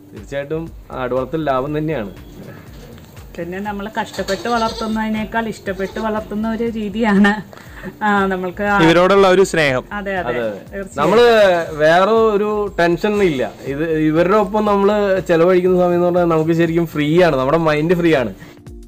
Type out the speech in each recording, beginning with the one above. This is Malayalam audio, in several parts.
തീർച്ചയായിട്ടും ആട് വളർത്തൽ ലാഭം തന്നെയാണ് പിന്നെ നമ്മൾ കഷ്ടപ്പെട്ട് വളർത്തുന്നതിനേക്കാൾ ഇഷ്ടപ്പെട്ട് വളർത്തുന്ന ഒരു രീതിയാണ് ആ, നമ്മൾക്ക് ആ- ഇവരോടുള്ള ഒരു സ്നേഹം അതെ അതെ തീർച്ചയായും. നമ്മള് വേറെ ഒരു ടെൻഷൻ ഇല്ല ഇത് ഇവരുടെ ഒപ്പം നമ്മൾ ചെലവഴിക്കുന്ന സമയം എന്ന് പറഞ്ഞാൽ നമുക്ക് ശരിക്കും ഫ്രീ ആണ് നമ്മുടെ മൈൻഡ് ഫ്രീ ആണ്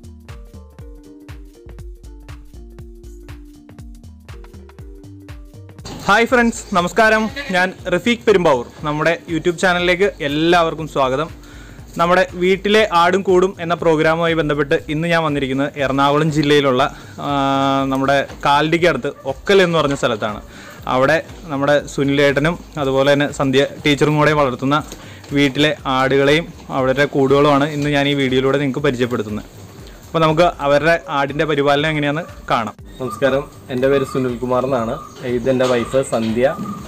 ഹായ് ഫ്രണ്ട്സ് നമസ്കാരം ഞാൻ റഫീഖ് പെരുമ്പാവൂർ നമ്മുടെ യൂട്യൂബ് ചാനലിലേക്ക് എല്ലാവർക്കും സ്വാഗതം നമ്മുടെ വീട്ടിലെ ആടും കൂടും എന്ന പ്രോഗ്രാമുമായി ബന്ധപ്പെട്ട് ഇന്ന് ഞാൻ വന്നിരിക്കുന്നത് എറണാകുളം ജില്ലയിലുള്ള ആ, നമ്മുടെ കാൽഡിക്ക് അടുത്ത് ഒക്കൽ എന്ന് പറഞ്ഞ സ്ഥലത്താണ് അവിടെ നമ്മുടെ സുനിലേട്ടനും അതുപോലെ തന്നെ സന്ധ്യ ടീച്ചറും കൂടെ വളർത്തുന്ന വീട്ടിലെ ആടുകളെയും അവരുടെ കൂടുകളുമാണ് ഇന്ന് ഞാൻ ഈ വീഡിയോയിലൂടെ നിങ്ങൾക്ക് പരിചയപ്പെടുത്തുന്നത് അപ്പോൾ നമുക്ക് അവരുടെ ആടിൻ്റെ പരിപാലനം എങ്ങനെയാണെന്ന് കാണാം നമസ്കാരം എൻ്റെ പേര് സുനിൽ കുമാർ എന്നാണ് ഇതെൻ്റെ വൈഫ് സന്ധ്യ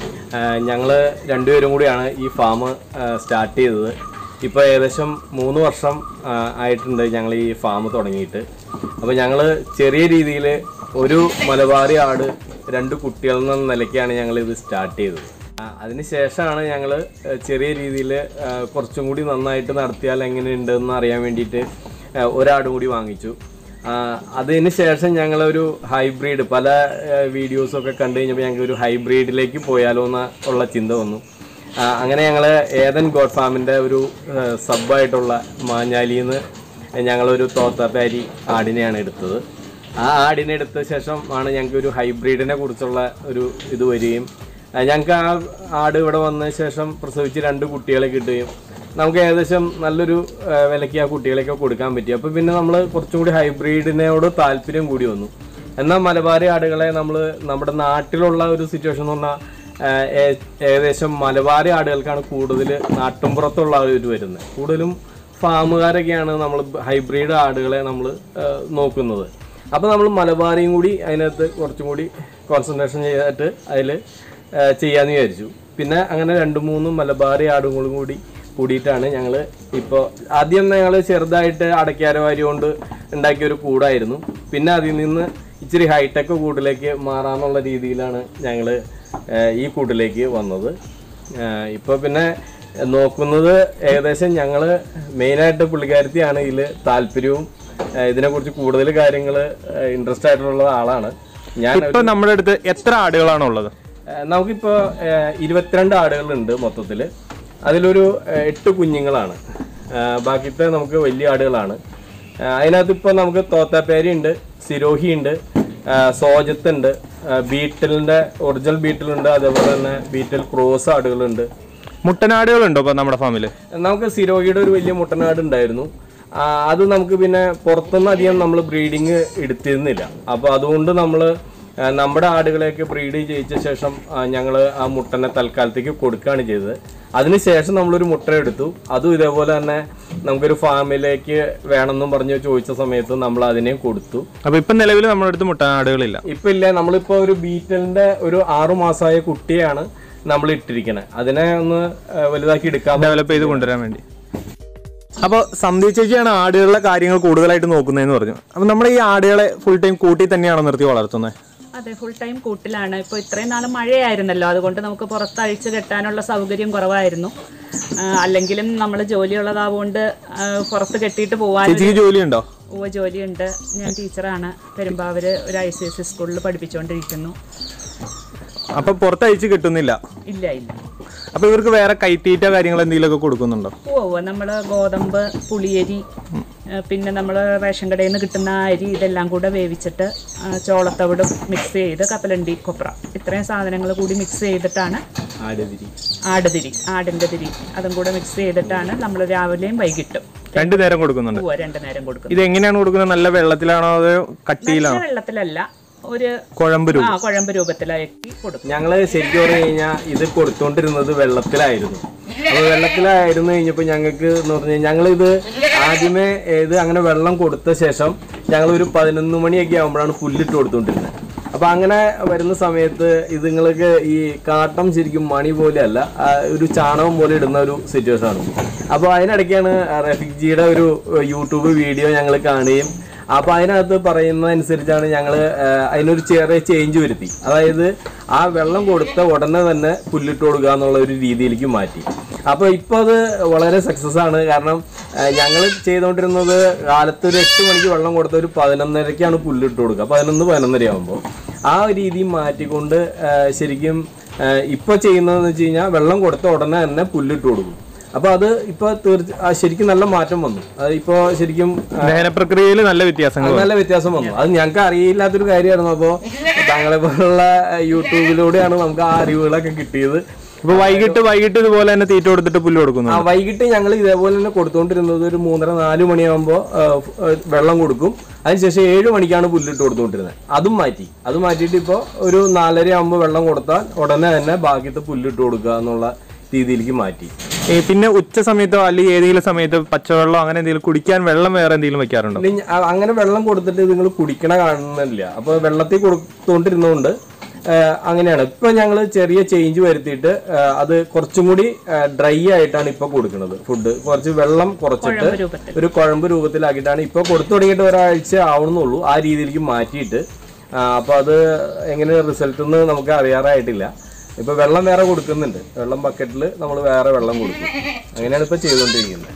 ഞങ്ങൾ രണ്ടുപേരും കൂടിയാണ് ഈ ഫാം സ്റ്റാർട്ട് ചെയ്തത് ഇപ്പോൾ ഏകദേശം മൂന്ന് വർഷം ആ, ആയിട്ടുണ്ട് ഞങ്ങൾ ഈ ഫാം തുടങ്ങിയിട്ട് അപ്പോൾ ഞങ്ങൾ ചെറിയ രീതിയിൽ ഒരു മലബാറി ആട് രണ്ട് കുട്ടികൾ എന്ന നിലയ്ക്കാണ് ഞങ്ങൾ ഇത് സ്റ്റാർട്ട് ചെയ്തത് ആ, അതിനുശേഷമാണ് ഞങ്ങൾ ചെറിയ രീതിയിൽ കുറച്ചും കൂടി നന്നായിട്ട് നടത്തിയാൽ എങ്ങനെയുണ്ടെന്ന് അറിയാൻ വേണ്ടിയിട്ട് ആ, ഒരാടും കൂടി വാങ്ങിച്ചു ആ, അതിന് ശേഷം ഞങ്ങളൊരു ഹൈബ്രിഡ് പല വീഡിയോസൊക്കെ കണ്ടു കഴിഞ്ഞപ്പോൾ ഞങ്ങൾക്ക് ഒരു ഹൈബ്രിഡിലേക്ക് പോയാലോ എന്ന ഉള്ള ചിന്ത വന്നു ആ, അങ്ങനെ ഞങ്ങൾ ഏതൻ ഗോഡ് ഫാമിൻ്റെ ഒരു സബ്ബായിട്ടുള്ള മാഞ്ഞാലിയിൽ നിന്ന് ഞങ്ങളൊരു തോത്താപ്പാരി ആടിനെയാണ് എടുത്തത് ആ ആടിനെ എടുത്ത ശേഷം ആണ് ഞങ്ങൾക്ക് ഒരു ഹൈബ്രിഡിനെ കുറിച്ചുള്ള ഒരു ഇത് വരികയും ആ, ഞങ്ങൾക്ക് ആ ആട് ഇവിടെ വന്ന ശേഷം പ്രസവിച്ച് രണ്ട് കുട്ടികളെ കിട്ടുകയും നമുക്ക് ഏകദേശം നല്ലൊരു ആ, വിലയ്ക്ക് ആ കുട്ടികളെയൊക്കെ കൊടുക്കാൻ പറ്റി അപ്പോൾ പിന്നെ നമ്മൾ കുറച്ചും കൂടി ഹൈബ്രിഡിനോട് താല്പര്യം കൂടി വന്നു എന്നാൽ മലബാറി ആടുകളെ നമ്മൾ നമ്മുടെ നാട്ടിലുള്ള ഒരു സിറ്റുവേഷൻ എന്ന് പറഞ്ഞാൽ ആ, ഏ- ഏകദേശം മലബാറി ആടുകൾക്കാണ് കൂടുതൽ നാട്ടുംപുറത്തുള്ള ഒരു വരുന്നത് കൂടുതലും ഫാമുകാരൊക്കെയാണ് നമ്മൾ ഹൈബ്രിഡ് ആടുകളെ നമ്മൾ നോക്കുന്നത് അപ്പോൾ നമ്മൾ മലബാറിയും കൂടി അതിനകത്ത് കുറച്ചും കൂടി കോൺസെൻട്രേഷൻ ചെയ്തിട്ട് അതിൽ ചെയ്യാമെന്ന് വിചാരിച്ചു പിന്നെ അങ്ങനെ രണ്ട് മൂന്ന് മലബാറി ആടുകളും കൂടി കൂടിയിട്ടാണ് ഞങ്ങൾ ഇപ്പോൾ ആദ്യം ഞങ്ങൾ ചെറുതായിട്ട് അടയ്ക്കാരവാരി കൊണ്ട് ഉണ്ടാക്കിയ ഒരു കൂടായിരുന്നു പിന്നെ അതിൽ നിന്ന് ഇച്ചിരി ഹൈടെക് കൂട്ടിലേക്ക് മാറാന്നുള്ള രീതിയിലാണ് ഞങ്ങൾ ഈ കൂട്ടിലേക്ക് വന്നത് ഇപ്പോൾ പിന്നെ നോക്കുന്നത് ഏകദേശം ഞങ്ങൾ മെയിനായിട്ട് പുള്ളിക്കാരത്തിയാണ് ഇതിൽ താല്പര്യവും ഏഹ് ഇതിനെക്കുറിച്ച് കൂടുതൽ കാര്യങ്ങൾ ഇൻട്രസ്റ്റ് ആയിട്ടുള്ള ആളാണ് ഞാൻ ഇപ്പൊ നമ്മുടെ അടുത്ത് എത്ര ആടുകളാണ് ഉള്ളത് ഏഹ് നമുക്കിപ്പോൾ ഏഹ് ഇരുപത്തിരണ്ട് ആടുകളുണ്ട് മൊത്തത്തിൽ അതിലൊരു ഏഹ് എട്ട് കുഞ്ഞുങ്ങളാണ് ഏഹ് ബാക്കിത്തെ നമുക്ക് വലിയ ആടുകളാണ് ഏഹ് അതിനകത്ത് ഇപ്പോൾ നമുക്ക് തോത്താപ്പേരി ഉണ്ട് സിരോഹി ഉണ്ട് ഏഹ് സോജത്ത് ഉണ്ട് ഏഹ് ബീറ്റലിൻ്റെ ഒറിജിനൽ ബീറ്റലുണ്ട് അതേപോലെ തന്നെ ബീറ്റൽ ക്രോസ് ആടുകളുണ്ട് മുട്ടനാടുകളുണ്ടോ ഇപ്പൊ നമ്മുടെ ഫാമില് നമുക്ക് സിരോഹിയുടെ ഒരു വലിയ മുട്ടനാട് ഉണ്ടായിരുന്നു ആ, അത് നമുക്ക് പിന്നെ പുറത്തുനിന്ന് അധികം നമ്മൾ ബ്രീഡിങ് എടുത്തിരുന്നില്ല അപ്പോൾ അതുകൊണ്ട് നമ്മൾ നമ്മുടെ ആടുകളെയൊക്കെ ബ്രീഡ് ചെയ്യിച്ച ശേഷം ഞങ്ങൾ ആ മുട്ടനെ തൽക്കാലത്തേക്ക് കൊടുക്കുകയാണ് ചെയ്തത് അതിനുശേഷം നമ്മളൊരു മുട്ട എടുത്തു അതും ഇതേപോലെ തന്നെ നമുക്കൊരു ഫാമിലേക്ക് വേണമെന്നും പറഞ്ഞ് ചോദിച്ച സമയത്ത് നമ്മൾ അതിനെ കൊടുത്തു അപ്പൊ ഇപ്പൊ നിലവിൽ നമ്മുടെ അടുത്ത് മുട്ടനാടുകളില്ല ഇപ്പൊ ഇല്ല നമ്മളിപ്പോ ഒരു ബീറ്റലിന്റെ ഒരു ആറു മാസമായ കുട്ടിയാണ് നമ്മൾ ഇട്ടിരിക്കണത് അതിനെ ഒന്ന് ആ, വലുതാക്കി എടുക്കാൻ ഡെവലപ്പ് ചെയ്ത് കൊണ്ടുവരാൻ വേണ്ടി അപ്പോൾ സന്ധ്യ ചേച്ചിയാണ് ആടുകളുടെ കാര്യങ്ങൾ കൂടുതലായിട്ട് നോക്കുന്നതെന്ന് പറഞ്ഞു അപ്പോൾ നമ്മുടെ ഈ ആടുകളെ ഫുൾ ടൈം കൂട്ടി തന്നെയാണോ നിർത്തി വളർത്തുന്നത് അതെ ഫുൾ ടൈം കൂട്ടിലാണ് ഇപ്പോൾ ഇത്രയും നാൾ മഴയായിരുന്നല്ലോ അതുകൊണ്ട് നമുക്ക് പുറത്ത് അഴിച്ച് കെട്ടാനുള്ള സൗകര്യം കുറവായിരുന്നു ആ, അല്ലെങ്കിലും നമ്മൾ ജോലിയുള്ളതാവുകൊണ്ട് ആ, പുറത്ത് കെട്ടിയിട്ട് പോകാൻ ചേച്ചിക്ക് ജോലിയുണ്ടോ ഓ ജോലിയുണ്ട് ഞാൻ ടീച്ചറാണ് പെരുമ്പാവൂര് ഒരു ഐ സി എസ് സ്കൂളിൽ പഠിപ്പിച്ചുകൊണ്ടിരിക്കുന്നു അപ്പൊ പുറത്ത് അയച്ച് കിട്ടുന്നില്ല ഇല്ല ഇല്ല അപ്പൊ ഇവർക്ക് വേറെ കൈത്തീറ്റ കാര്യങ്ങൾ എന്തെങ്കിലുമൊക്കെ കൊടുക്കുന്നുണ്ടോ ഓ നമ്മൾ ഗോതമ്പ് പുളിയരി ആ, പിന്നെ നമ്മൾ റേഷൻ കടയിൽ നിന്ന് കിട്ടുന്ന അരി ഇതെല്ലാം കൂടെ വേവിച്ചിട്ട് ആ, ചോളത്തവിടും മിക്സ് ചെയ്ത് കപ്പലണ്ടി കൊപ്ര ഇത്രയും സാധനങ്ങൾ കൂടി മിക്സ് ചെയ്തിട്ടാണ് ആടുതിരി ആടുതിരി ആടിൻ്റെ തിരി അതും കൂടെ മിക്സ് ചെയ്തിട്ടാണ് നമ്മൾ രാവിലെയും വൈകിട്ടും രണ്ടു നേരം കൊടുക്കുന്നുണ്ട് പൂവ രണ്ടു നേരം കൊടുക്കുന്നത് ഇത് എങ്ങനെയാണ് കൊടുക്കുന്നത് നല്ല വെള്ളത്തിലാണോ അതോ കട്ടിയിലാണോ നല്ല വെള്ളത്തിലല്ല ഒരു കുഴമ്പ് രൂപ ആ കുഴമ്പ് രൂപത്തിലാക്കി കൊടുക്കും ഞങ്ങള് ശരിക്കും പറഞ്ഞു കഴിഞ്ഞാൽ ഇത് കൊടുത്തോണ്ടിരുന്നത് വെള്ളത്തിലായിരുന്നു അപ്പൊ വെള്ളത്തിലായിരുന്നു കഴിഞ്ഞപ്പോൾ ഞങ്ങൾക്ക് എന്ന് പറഞ്ഞു കഴിഞ്ഞാൽ ഞങ്ങളിത് ആദ്യമേ ഇത് അങ്ങനെ വെള്ളം കൊടുത്ത ശേഷം ഞങ്ങൾ ഒരു പതിനൊന്ന് മണിയൊക്കെ ആകുമ്പോഴാണ് പുല്ലിട്ട് കൊടുത്തോണ്ടിരുന്നത് അപ്പൊ അങ്ങനെ വരുന്ന സമയത്ത് ഇത് നിങ്ങൾക്ക് ഈ കാട്ടം ശരിക്കും മണി പോലെ അല്ല ആ, ഒരു ചാണകം പോലെ ഇടുന്ന ഒരു സിറ്റുവേഷൻ ആണ് അപ്പോൾ അതിനിടയ്ക്കാണ് റഫിക്ജിയുടെ ഒരു യൂട്യൂബ് വീഡിയോ ഞങ്ങൾ കാണുകയും അപ്പൊ അതിനകത്ത് പറയുന്നതനുസരിച്ചാണ് ഞങ്ങൾ അതിനൊരു ചെറിയ ചേഞ്ച് വരുത്തി അതായത് ആ വെള്ളം കൊടുത്ത ഉടനെ തന്നെ പുല്ലിട്ട് കൊടുക്കുക എന്നുള്ള ഒരു രീതിയിലേക്ക് മാറ്റി അപ്പോൾ ഇപ്പോൾ അത് വളരെ സക്സസ് ആണ് കാരണം ഞങ്ങൾ ചെയ്തുകൊണ്ടിരുന്നത് കാലത്ത് ഒരു എട്ട് മണിക്ക് വെള്ളം കൊടുത്ത ഒരു പതിനൊന്നരക്കാണ് പുല്ലിട്ട് കൊടുക്കുക പതിനൊന്ന് പതിനൊന്നര ആകുമ്പോൾ ആ രീതി മാറ്റിക്കൊണ്ട് ആ, ശരിക്കും ഇപ്പോൾ ചെയ്യുന്നതെന്ന് വെച്ച് കഴിഞ്ഞാൽ വെള്ളം കൊടുത്ത ഉടനെ തന്നെ പുല്ലിട്ട് കൊടുക്കും അപ്പോൾ അത് ഇപ്പോൾ തീർച്ച ആ, ശരിക്കും നല്ല മാറ്റം വന്നു അത് ഇപ്പോൾ ശരിക്കും ആ, ദഹന പ്രക്രിയയിൽ നല്ല വ്യത്യാസങ്ങൾ അത് നല്ല വ്യത്യാസം വന്നു അത് ഞങ്ങൾക്ക് അറിയില്ലാത്തൊരു കാര്യമായിരുന്നു അപ്പോൾ താങ്കളെ പോലുള്ള യൂട്യൂബിലൂടെയാണ് നമുക്ക് ആ അറിവുകളൊക്കെ കിട്ടിയത് ഇപ്പൊ വൈകിട്ട് വൈകിട്ട് ഇതുപോലെ തന്നെ തീറ്റ കൊടുത്തിട്ട് പുല്ല് കൊടുക്കുന്നു ആ വൈകിട്ട് ഞങ്ങൾ ഇതേപോലെ തന്നെ കൊടുത്തുകൊണ്ടിരുന്നത് ഒരു മൂന്നര നാല് മണിയാകുമ്പോൾ വെള്ളം കൊടുക്കും അതിനുശേഷം ഏഴ് മണിക്കാണ് പുല്ലിട്ട് കൊടുത്തുകൊണ്ടിരുന്നത് അതും മാറ്റി അത് മാറ്റിയിട്ട് ഇപ്പോൾ ഒരു നാലര ആകുമ്പോൾ വെള്ളം കൊടുത്താൽ ഉടനെ തന്നെ ബാക്കിയത്തെ പുല്ലിട്ട് കൊടുക്കുക എന്നുള്ള രീതിയിലേക്ക് മാറ്റി ഏ, പിന്നെ ഉച്ച സമയത്തോ അല്ലെങ്കിൽ ഏതെങ്കിലും സമയത്ത് പച്ചവെള്ളം അങ്ങനെ എന്തെങ്കിലും കുടിക്കാൻ വെള്ളം വേറെ എന്തെങ്കിലും വെക്കാറുണ്ടോ ഇനി അ- അങ്ങനെ വെള്ളം കൊടുത്തിട്ട് നിങ്ങൾ കുടിക്കണ കാണുന്നില്ല അപ്പോൾ വെള്ളത്തിൽ കൊടുത്തുകൊണ്ടിരുന്നതുകൊണ്ട് അങ്ങനെയാണ് ഇപ്പൊ ഞങ്ങൾ ചെറിയ ചേഞ്ച് വരുത്തിയിട്ട് ആ, അത് കുറച്ചും കൂടി ഡ്രൈ ആയിട്ടാണ് ഇപ്പൊ കൊടുക്കുന്നത് ഫുഡ് കുറച്ച് വെള്ളം കുറച്ചിട്ട് രൂപത്തിൽ ഒരു കുഴമ്പ് രൂപത്തിലാക്കിയിട്ടാണ് ഇപ്പൊ കൊടുത്തു തുടങ്ങിയിട്ട് ഒരാഴ്ച ആവണമെന്നുള്ളൂ ആ രീതിയിലേക്ക് മാറ്റിയിട്ട് ആ, അപ്പൊ അത് എങ്ങനെ റിസൾട്ട് എന്ന് നമുക്ക് അറിയാറായിട്ടില്ല ഇപ്പൊ വെള്ളം വേറെ കൊടുക്കുന്നുണ്ട് വെള്ളം ബക്കറ്റിൽ നമ്മൾ വേറെ വെള്ളം കൊടുക്കും അങ്ങനെയാണ് ഇപ്പൊ ചെയ്തുകൊണ്ടിരിക്കുന്നത്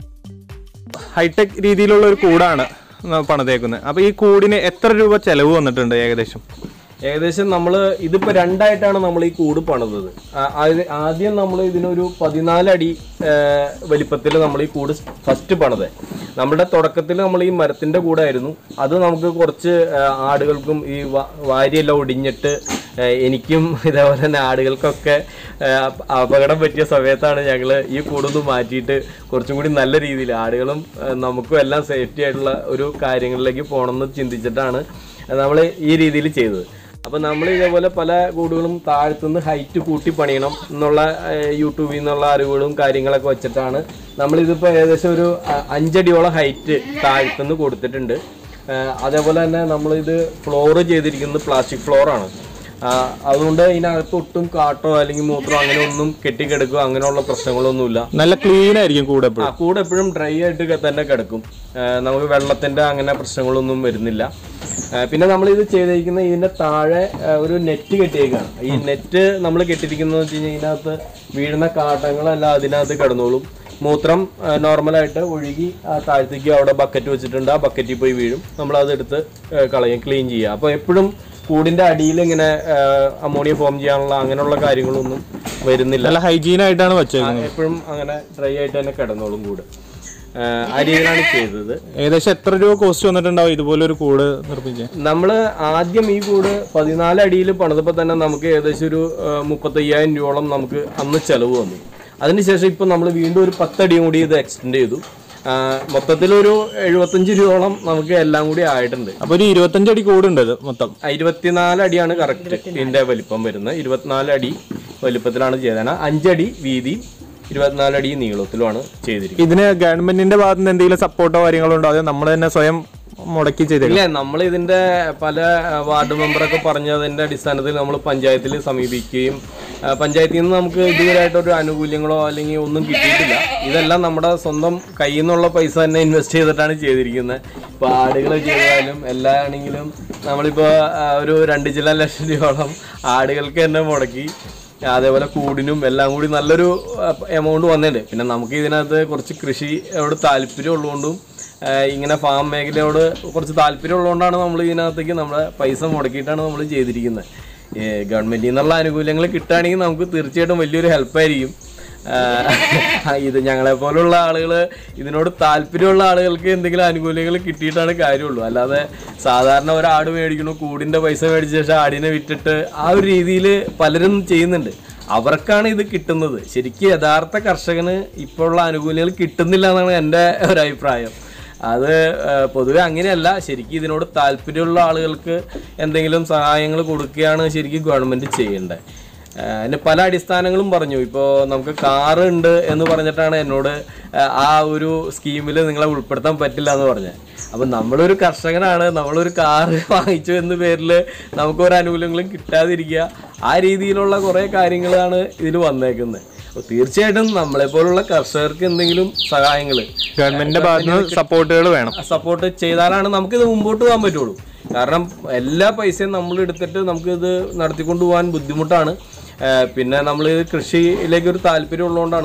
ഹൈടെക് രീതിയിലുള്ള ഒരു കൂടാണ് ന- പണിതേക്കുന്നത് അപ്പൊ ഈ കൂടിന് എത്ര രൂപ ചെലവ് വന്നിട്ടുണ്ട് ഏകദേശം ഏകദേശം നമ്മൾ ഇതിപ്പോ രണ്ടായിട്ടാണ് നമ്മൾ ഈ കൂട് പണിതത് ആ- ആദ്യ- ആദ്യം നമ്മൾ ഇതിനൊരു പതിനാലടി വലിപ്പത്തിൽ നമ്മൾ ഈ കൂട് ഫസ്റ്റ് പണിത് നമ്മുടെ തുടക്കത്തിൽ നമ്മൾ ഈ മരത്തിന്റെ കൂടായിരുന്നു അത് നമുക്ക് കുറച്ച് ആ, ആടുകൾക്കും ഈ വ- വാരിയെല്ലാം ഒടിഞ്ഞിട്ട് ആ, എനിക്കും ഇതേപോലെ തന്നെ ആടുകൾക്കൊക്കെ ആ, അപകടം പറ്റിയ സമയത്താണ് ഞങ്ങൾ ഈ കൂടൊന്ന് മാറ്റിയിട്ട് കുറച്ചും കൂടി നല്ല രീതിയിൽ ആടുകളും ആ, നമുക്കും എല്ലാം സേഫ്റ്റി ആയിട്ടുള്ള ഒരു കാര്യങ്ങളിലേക്ക് പോകണമെന്ന് ചിന്തിച്ചിട്ടാണ് നമ്മൾ ഈ രീതിയിൽ ചെയ്തത് അപ്പൊ നമ്മൾ ഇതേപോലെ പല കൂടുകളും താഴത്തുനിന്ന് ഹൈറ്റ് കൂട്ടി പണിയണം എന്നുള്ള ഏഹ്, യൂട്യൂബിൽ നിന്നുള്ള അറിവുകളും കാര്യങ്ങളൊക്കെ വെച്ചിട്ടാണ് നമ്മൾ ഇതിപ്പോ ഏകദേശം ഒരു അ- അഞ്ചടിയോളം ഹൈറ്റ് താഴത്തുനിന്ന് കൊടുത്തിട്ടുണ്ട് ഏഹ്, അതേപോലെ തന്നെ നമ്മൾ ഇത് ഫ്ലോർ ചെയ്തിരിക്കുന്നത് പ്ലാസ്റ്റിക് ഫ്ലോറാണ് അതുകൊണ്ട് ഇതിനകത്ത് ഒട്ടും കാട്ടോ അല്ലെങ്കിൽ മൂത്രോ അങ്ങനെ ഒന്നും കെട്ടിക്കിടക്കുകയോ അങ്ങനെയുള്ള പ്രശ്നങ്ങളൊന്നുമില്ല നല്ല ക്ലീൻ ആയിരിക്കും കൂടെ ആ എപ്പോഴും കൂടെ എപ്പോഴും ഡ്രൈ ആയിട്ട് ക- തന്നെ കിടക്കും ആ, നമുക്ക് വെള്ളത്തിന്റെ അങ്ങനെ പ്രശ്നങ്ങളൊന്നും വരുന്നില്ല ആ, പിന്നെ നമ്മൾ ഇത് ചെയ്തിരിക്കുന്ന ഇതിന്റെ താഴെ ആ, ഒരു നെറ്റ് കെട്ടിയേക്കാണ് ഈ നെറ്റ് നമ്മൾ കെട്ടിയിരിക്കുന്നത് വെച്ച് കഴിഞ്ഞാൽ ഇതിനകത്ത് വീഴുന്ന കാട്ടങ്ങളെല്ലാം അതിനകത്ത് കിടന്നോളും മൂത്രം ആ, നോർമലായിട്ട് ഒഴുകി ആ താഴത്തേക്ക് അവിടെ ബക്കറ്റ് വെച്ചിട്ടുണ്ട് ആ ബക്കറ്റിൽ പോയി വീഴും നമ്മൾ അതെടുത്ത് ആ, കളയും ക്ലീൻ ചെയ്യുക അപ്പോൾ എപ്പോഴും കൂടിന്റെ അടിയിൽ ഇങ്ങനെ അമോണിയ ഫോം ചെയ്യാനുള്ള അങ്ങനെയുള്ള കാര്യങ്ങളൊന്നും വരുന്നില്ല നല്ല ഹൈജീൻ ആയിട്ടാണ് വെച്ചേക്കുന്നത് എപ്പോഴും അങ്ങനെ ഡ്രൈ ആയിട്ട് തന്നെ കിടന്നോളും കൂട് ആ, ആ രീതിയിലാണ് ചെയ്തത് ഏകദേശം എത്ര രൂപ കോസ്റ്റ് വന്നിട്ടുണ്ടാവും ഇതുപോലെ ഒരു കൂട് നിർമ്മിക്കാൻ നമ്മൾ ആദ്യം ഈ കൂട് പതിനാല് അടിയിൽ പണിതപ്പോൾ തന്നെ നമുക്ക് ഏകദേശം ഒരു ആ, മുപ്പത്തയ്യായിരം രൂപയോളം നമുക്ക് അന്ന് ചെലവ് വന്നു അതിനുശേഷം ഇപ്പം നമ്മൾ വീണ്ടും ഒരു പത്തടിയും കൂടി ഇത് എക്സ്റ്റെൻഡ് ചെയ്തു ആ, മൊത്തത്തിലൊരു എഴുപത്തഞ്ച് രൂപയോളം നമുക്ക് എല്ലാം കൂടി ആയിട്ടുണ്ട് അപ്പൊ ഒരു ഇരുപത്തഞ്ച് അടി കൂടുണ്ട് ഇത് മൊത്തം ആ, ഇരുപത്തിനാല് അടിയാണ് കറക്റ്റ് ഇതിന്റെ വലിപ്പം വരുന്നത് ഇരുപത്തിനാല് അടി വലിപ്പത്തിലാണ് ചെയ്തത് അഞ്ചടി വീതിയും ഇരുപത്തിനാല് അടി നീളത്തിലുമാണ് ചെയ്തിരിക്കുന്നത് ഇതിന് ഗവൺമെന്റിന്റെ ഭാഗത്ത് നിന്ന് എന്തെങ്കിലും സപ്പോർട്ടോ കാര്യങ്ങളോ ഉണ്ടോ അതോ നമ്മൾ തന്നെ സ്വയം മുടക്കി ചെയ്തേക്കാം ഇല്ല നമ്മൾ ഇതിന്റെ പല ആ, വാർഡ് മെമ്പറൊക്കെ പറഞ്ഞതിന്റെ അടിസ്ഥാനത്തിൽ നമ്മൾ പഞ്ചായത്തിൽ സമീപിക്കുകയും ആ, പഞ്ചായത്തിൽ നിന്ന് നമുക്ക് ഇതുവരെയായിട്ടൊരു ആനുകൂല്യങ്ങളോ അല്ലെങ്കിൽ ഒന്നും കിട്ടിയിട്ടില്ല ഇതെല്ലാം നമ്മുടെ സ്വന്തം കയ്യിൽ നിന്നുള്ള പൈസ തന്നെ ഇൻവെസ്റ്റ് ചെയ്തിട്ടാണ് ചെയ്തിരിക്കുന്നത് ഇപ്പൊ ആടുകൾ ചെയ്താലും എല്ലാ ആണെങ്കിലും നമ്മളിപ്പോ ആ, ഒരു രണ്ട് ചില ലക്ഷം രൂപയോളം ആടുകൾക്ക് തന്നെ മുടക്കി അതേപോലെ കൂടിനും എല്ലാം കൂടി നല്ലൊരു എമൗണ്ട് വന്നിട്ടുണ്ട് പിന്നെ നമുക്ക് ഇതിനകത്ത് കുറച്ച് കൃഷിയോട് താല്പര്യം ഉള്ളതുകൊണ്ടും ആഹ് ഇങ്ങനെ ഫാം മേഖലയോട് കുറച്ച് താല്പര്യം ഉള്ളതുകൊണ്ടാണ് നമ്മൾ ഇതിനകത്തേക്ക് നമ്മുടെ പൈസ മുടക്കിയിട്ടാണ് നമ്മൾ ചെയ്തിരിക്കുന്നത് ഗവൺമെന്റിൽ നിന്നുള്ള ആനുകൂല്യങ്ങൾ കിട്ടുകയാണെങ്കിൽ നമുക്ക് തീർച്ചയായിട്ടും വലിയൊരു ഹെൽപ്പായിരിക്കും ഇത് ഞങ്ങളെ പോലുള്ള ആളുകൾ ഇതിനോട് താല്പര്യമുള്ള ആളുകൾക്ക് എന്തെങ്കിലും ആനുകൂല്യങ്ങൾ കിട്ടിയിട്ടാണ് കാര്യമുള്ളൂ അല്ലാതെ സാധാരണ ഒരു ആട് മേടിക്കണു കൂടിന്റെ പൈസ മേടിച്ച ശേഷം ആടിനെ വിറ്റിട്ട് ആ ഒരു രീതിയിൽ പലരും ചെയ്യുന്നുണ്ട് അവർക്കാണ് ഇത് കിട്ടുന്നത് ശരിക്കും യഥാർത്ഥ കർഷകന് ഇപ്പോഴുള്ള ആനുകൂല്യങ്ങൾ കിട്ടുന്നില്ല എന്നാണ് എൻ്റെ ഒരു അഭിപ്രായം അത് ആ, പൊതുവെ അങ്ങനെയല്ല ശരിക്കും ഇതിനോട് താല്പര്യമുള്ള ആളുകൾക്ക് എന്തെങ്കിലും സഹായങ്ങൾ കൊടുക്കുകയാണ് ശരിക്കും ഗവൺമെന്റ് ചെയ്യേണ്ടത് ആ, അതിന് പല അടിസ്ഥാനങ്ങളും പറഞ്ഞു ഇപ്പോൾ നമുക്ക് കാറ് ഉണ്ട് എന്ന് പറഞ്ഞിട്ടാണ് എന്നോട് ആ, ആ ഒരു സ്കീമിൽ നിങ്ങളെ ഉൾപ്പെടുത്താൻ പറ്റില്ല എന്ന് പറഞ്ഞത് അപ്പം നമ്മളൊരു കർഷകനാണ് നമ്മളൊരു കാറ് വാങ്ങിച്ചു എന്ന പേരിൽ നമുക്ക് ഒരു ആനുകൂല്യങ്ങളും കിട്ടാതിരിക്കുക ആ രീതിയിലുള്ള കുറേ കാര്യങ്ങളാണ് ഇതിൽ വന്നേക്കുന്നത് അപ്പോൾ തീർച്ചയായിട്ടും നമ്മളെ പോലുള്ള കർഷകർക്ക് എന്തെങ്കിലും സഹായങ്ങൾ ഗവൺമെന്റിന്റെ ഭാഗത്ത് നിന്ന് സപ്പോർട്ടുകൾ വേണം സപ്പോർട്ട് ചെയ്താലാണ് നമുക്കിത് മുമ്പോട്ട് പോകാൻ പറ്റുള്ളൂ കാരണം എല്ലാ പൈസയും നമ്മൾ എടുത്തിട്ട് നമുക്ക് ഇത് നടത്തിക്കൊണ്ട് പോകാൻ ബുദ്ധിമുട്ടാണ് ഏഹ് പിന്നെ നമ്മൾ കൃഷിയിലേക്ക് ഒരു താല്പര്യം ഉള്ളതുകൊണ്ടാണ്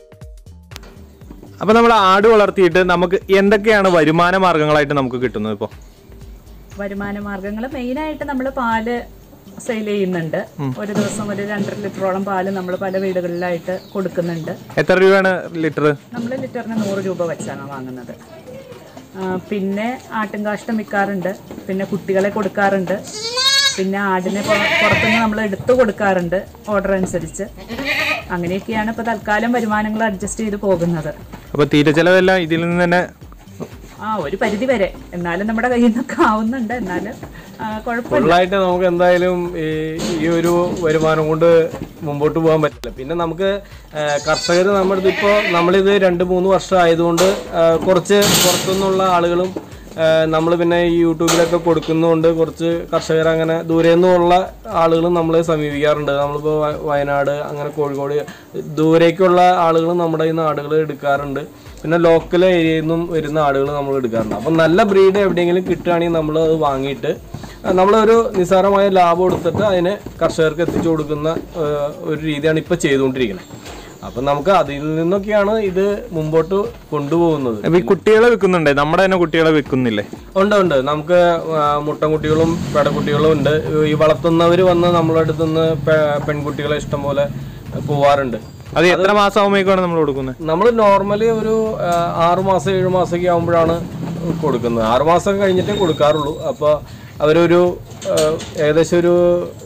അപ്പൊ നമ്മൾ ആട് വളർത്തിയിട്ട് നമുക്ക് എന്തൊക്കെയാണ് വരുമാന മാർഗങ്ങളായിട്ട് നമുക്ക് കിട്ടുന്നത് ഇപ്പോൾ വരുമാന മാർഗങ്ങൾ മെയിനായിട്ട് നമ്മൾ പാല് സെയിൽ ചെയ്യുന്നുണ്ട് ഒരു ദിവസം ഒരു രണ്ടര ലിറ്ററോളം പാല് നമ്മൾ പല വീടുകളിലായിട്ട് കൊടുക്കുന്നുണ്ട് എത്ര രൂപയാണ് ലിറ്റർ നമ്മൾ ലിറ്ററിന് നൂറ് രൂപ വെച്ചാണ് വാങ്ങുന്നത് ആ, പിന്നെ ആട്ടിൻകാഷ്ടം വിൽക്കാറുണ്ട് പിന്നെ കുട്ടികളെ കൊടുക്കാറുണ്ട് പിന്നെ ആടിനെ പുറ- പുറത്തുനിന്ന് നമ്മൾ എടുത്തു കൊടുക്കാറുണ്ട് ഓർഡർ അനുസരിച്ച് അങ്ങനെയൊക്കെയാണ് ഇപ്പോൾ തൽക്കാലം വരുമാനങ്ങൾ അഡ്ജസ്റ്റ് ചെയ്ത് പോകുന്നത് അപ്പൊ തീറ്റ ചെലവെല്ലാം ഇതിൽ നിന്ന് തന്നെ ആ ഒരു പരിധി വരെ എന്നാലും നമ്മുടെ കയ്യിൽ നിന്നൊക്കെ ആവുന്നുണ്ട് എന്നാലും ആ, കുഴപ്പമില്ല ഫുള്ളായിട്ട് നമുക്ക് എന്തായാലും ഈ ഈ ഒരു വരുമാനം കൊണ്ട് മുമ്പോട്ട് പോകാൻ പറ്റില്ല പിന്നെ നമുക്ക് കർഷകർ നമ്മുടെ അടുത്ത് ഇപ്പോൾ നമ്മളിത് രണ്ട് മൂന്ന് വർഷം ആയതുകൊണ്ട് ആ, കുറച്ച് പുറത്തുനിന്നുള്ള ആളുകളും നമ്മൾ പിന്നെ ഈ യൂട്യൂബിലൊക്കെ കൊടുക്കുന്നതുകൊണ്ട് കുറച്ച് കർഷകർ അങ്ങനെ ദൂരെ നിന്നുള്ള ആളുകളും നമ്മളെ സമീപിക്കാറുണ്ട് നമ്മളിപ്പോൾ വ- വയനാട് അങ്ങനെ കോഴിക്കോട് ദൂരേക്കുള്ള ആളുകളും നമ്മുടെ ഈ നാടുകൾ എടുക്കാറുണ്ട് പിന്നെ ലോക്കൽ ഏരിയയിൽ നിന്നും വരുന്ന ആളുകൾ നമ്മൾ എടുക്കാറുണ്ട് അപ്പം നല്ല ബ്രീഡ് എവിടെയെങ്കിലും കിട്ടുകയാണെങ്കിൽ നമ്മൾ അത് വാങ്ങിയിട്ട് അഹ് നമ്മളൊരു നിസ്സാരമായ ലാഭം എടുത്തിട്ട് അതിനെ കർഷകർക്ക് എത്തിച്ചു കൊടുക്കുന്ന ഏഹ്, ഒരു രീതിയാണ് ഇപ്പോൾ ചെയ്തുകൊണ്ടിരിക്കുന്നത് അപ്പം നമുക്ക് അതിൽ നിന്നൊക്കെയാണ് ഇത് മുമ്പോട്ട് കൊണ്ടുപോകുന്നത് അപ്പൊ ഈ കുട്ടികളെ വിൽക്കുന്നുണ്ടേ നമ്മുടെ തന്നെ കുട്ടികളെ വിൽക്കുന്നില്ലേ ഉണ്ട് ഉണ്ട് നമുക്ക് ആ, മുട്ടൻകുട്ടികളും പെടക്കുട്ടികളും ഉണ്ട് ഈ വളർത്തുന്നവർ വന്ന് നമ്മളെ അടുത്ത് നിന്ന് പെ- പെൺകുട്ടികളെ ഇഷ്ടംപോലെ പോവാറുണ്ട് അത് എത്ര മാസം ആകുമ്പോഴേക്കാണ് നമ്മൾ കൊടുക്കുന്നത് നമ്മൾ നോർമലി ഒരു ആ, ആറ് മാസം ഏഴ് മാസമൊക്കെ ആകുമ്പോഴാണ് കൊടുക്കുന്നത് ആറ് മാസം കഴിഞ്ഞിട്ടേ കൊടുക്കാറുള്ളൂ അപ്പോൾ അവരൊരു ആ, ഏകദേശം ഒരു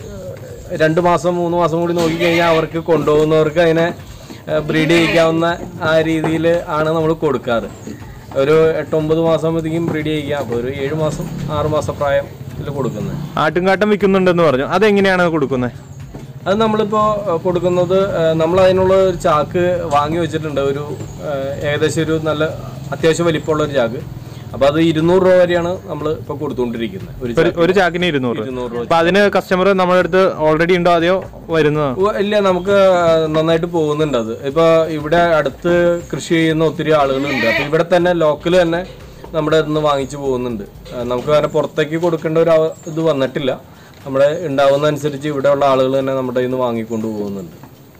ആ, രണ്ട് മാസം മൂന്ന് മാസം കൂടി നോക്കിക്കഴിഞ്ഞാൽ അവർക്ക് കൊണ്ടുപോകുന്നവർക്ക് അതിനെ ബ്രീഡ് ചെയ്യിക്കാവുന്ന ആ രീതിയിൽ ആണ് നമ്മൾ കൊടുക്കാറ് ഒരു എട്ടൊമ്പത് മാസം ആകുമ്പോഴത്തേക്കും ബ്രീഡ് ചെയ്യിക്കാം അപ്പോൾ ഒരു ഏഴ് മാസം ആറ് മാസം പ്രായത്തിൽ കൊടുക്കുന്നത് ആട്ടുംകാട്ടം വിൽക്കുന്നുണ്ടെന്ന് പറഞ്ഞു അതെങ്ങനെയാണ് കൊടുക്കുന്നത് അത് നമ്മളിപ്പോൾ കൊടുക്കുന്നത് നമ്മൾ അതിനുള്ള ഒരു ചാക്ക് വാങ്ങി വെച്ചിട്ടുണ്ട് ഒരു ആ, ഏകദേശം ഒരു നല്ല അത്യാവശ്യം വലിപ്പമുള്ള ഒരു ചാക്ക് അപ്പോൾ അത് ഇരുന്നൂറ് രൂപ വരെയാണ് നമ്മൾ ഇപ്പോൾ കൊടുത്തുകൊണ്ടിരിക്കുന്നത് ഒരു ഒരു- ചാക്ക് ഒരു ചാക്കിന് ഇരുന്നൂറ് ഇരുന്നൂറ് രൂപ അപ്പൊ അതിന് കസ്റ്റമർ നമ്മുടെ അടുത്ത് ഓൾറെഡി ഉണ്ടോ അതെയോ വരുന്നതോ ഉവ്വ് ഇല്ല നമുക്ക് നന്നായിട്ട് പോകുന്നുണ്ട് അത് ഇപ്പോൾ ഇവിടെ അടുത്ത് കൃഷി ചെയ്യുന്ന ഒത്തിരി ആളുകളുണ്ട് അപ്പോൾ ഇവിടെ തന്നെ ലോക്കൽ തന്നെ നമ്മുടെ നിന്ന് വാങ്ങിച്ചു പോകുന്നുണ്ട് ആ, നമുക്ക് വേറെ പുറത്തേക്ക് കൊടുക്കേണ്ട ഒരു അവ- ഇത് വന്നിട്ടില്ല നമ്മുടെ ഉണ്ടാവുന്ന അനുസരിച്ച് ഇവിടെയുള്ള ആളുകൾ തന്നെ നമ്മുടെ കയ്യിൽ നിന്ന് വാങ്ങിക്കൊണ്ട് പോകുന്നുണ്ട്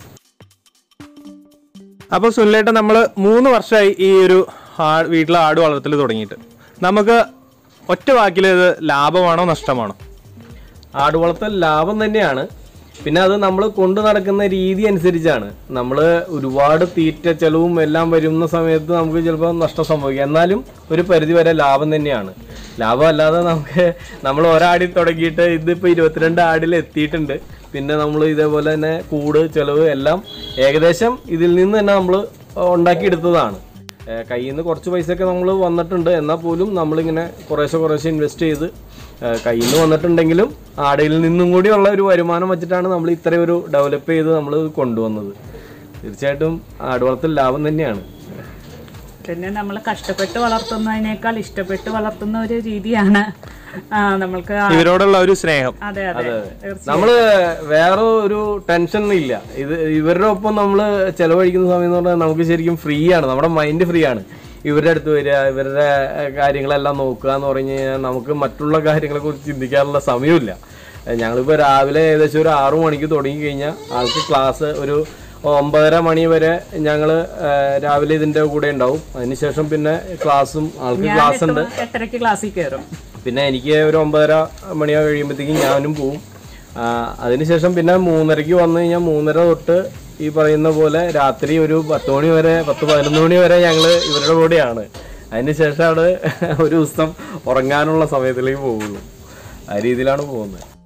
അപ്പൊ സുനിലേട്ടൻ നമ്മൾ മൂന്ന് വർഷമായി ഈ ഒരു ആ- വീട്ടിലെ ആട് വളർത്തൽ തുടങ്ങിയിട്ട് നമുക്ക് ഒറ്റ വാക്കിൽ ഇത് ലാഭമാണോ നഷ്ടമാണോ ആടുവളർത്തൽ ലാഭം തന്നെയാണ് പിന്നെ അത് നമ്മൾ കൊണ്ടു നടക്കുന്ന രീതി അനുസരിച്ചാണ് നമ്മൾ ഒരുപാട് തീറ്റ ചെലവും എല്ലാം വരുന്ന സമയത്ത് നമുക്ക് ചിലപ്പോൾ നഷ്ടം സംഭവിക്കാം എന്നാലും ഒരു പരിധി വരെ ലാഭം തന്നെയാണ് ലാഭം അല്ലാതെ നമുക്ക് നമ്മൾ ഒരാടിൽ തുടങ്ങിയിട്ട് ഇതിപ്പോൾ ഇരുപത്തിരണ്ട് ആടിൽ എത്തിയിട്ടുണ്ട് പിന്നെ നമ്മൾ ഇതേപോലെ തന്നെ കൂട് ചെലവ് എല്ലാം ഏകദേശം ഇതിൽ നിന്ന് തന്നെ നമ്മൾ ഉണ്ടാക്കിയെടുത്തതാണ് ഏഹ് കയ്യിൽ നിന്ന് കുറച്ച് പൈസയൊക്കെ നമ്മൾ വന്നിട്ടുണ്ട് എന്നാൽ പോലും നമ്മളിങ്ങനെ കുറേശ്ശെ കുറേശ്ശെ ഇൻവെസ്റ്റ് ചെയ്ത് ഏഹ് കയ്യിൽ നിന്ന് വന്നിട്ടുണ്ടെങ്കിലും ആടയിൽ നിന്നും കൂടിയുള്ള ഒരു വരുമാനം വെച്ചിട്ടാണ് നമ്മൾ ഇത്രയും ഒരു ഡെവലപ്പ് ചെയ്ത് നമ്മൾ കൊണ്ടുവന്നത് തീർച്ചയായിട്ടും ആടുവളർത്തൽ ലാഭം തന്നെയാണ് പിന്നെ നമ്മൾ കഷ്ടപ്പെട്ട് വളർത്തുന്നതിനേക്കാൾ ഇഷ്ടപ്പെട്ട് വളർത്തുന്ന ഒരു രീതിയാണ് ആ, നമ്മൾക്ക് ആ- ഇവരോടുള്ള ഒരു സ്നേഹം അതെ അതെ തീർച്ചയായും നമ്മള് വേറെ ഒരു ടെൻഷൻ ഇല്ല ഇത് ഇവരുടെ ഒപ്പം നമ്മൾ ചെലവഴിക്കുന്ന സമയം എന്ന് പറഞ്ഞാൽ നമുക്ക് ശരിക്കും ഫ്രീ ആണ് നമ്മുടെ മൈൻഡ് ഫ്രീ ആണ് ഇവരുടെ അടുത്ത് വരിക ഇവരുടെ ഏഹ്, കാര്യങ്ങളെല്ലാം നോക്കുക എന്ന് പറഞ്ഞു കഴിഞ്ഞാൽ നമുക്ക് മറ്റുള്ള കാര്യങ്ങളെ കുറിച്ച് ചിന്തിക്കാനുള്ള സമയമില്ല ഏഹ്, ഞങ്ങളിപ്പോൾ രാവിലെ ഏകദേശം ഒരു ആറു മണിക്ക് തുടങ്ങി കഴിഞ്ഞാൽ ആൾക്ക് ക്ലാസ് ഒരു ഒമ്പതര മണി വരെ ഞങ്ങൾ രാവിലെ ഇതിന്റെ കൂടെ ഉണ്ടാവും അതിനുശേഷം പിന്നെ ക്ലാസ്സും ആൾക്ക് ക്ലാസ് ഉണ്ട് എട്ടരയ്ക്ക് ക്ലാസ്സിൽ കയറും പിന്നെ എനിക്ക് ഒരു ഒമ്പതര മണിയാ കഴിയുമ്പോഴത്തേക്കും ഞാനും പോവും ആ, അതിനുശേഷം പിന്നെ മൂന്നരയ്ക്ക് വന്നു കഴിഞ്ഞാൽ മൂന്നര തൊട്ട് ഈ പറയുന്ന പോലെ രാത്രി ഒരു പത്ത് മണി വരെ പത്ത് പതിനൊന്ന് മണി വരെ ഞങ്ങൾ ഇവരുടെ കൂടെയാണ് അതിനുശേഷമാണ് ഒരു ദിവസം ഉറങ്ങാനുള്ള സമയത്തിലേക്ക് പോകുള്ളൂ ആ രീതിയിലാണ് പോകുന്നത്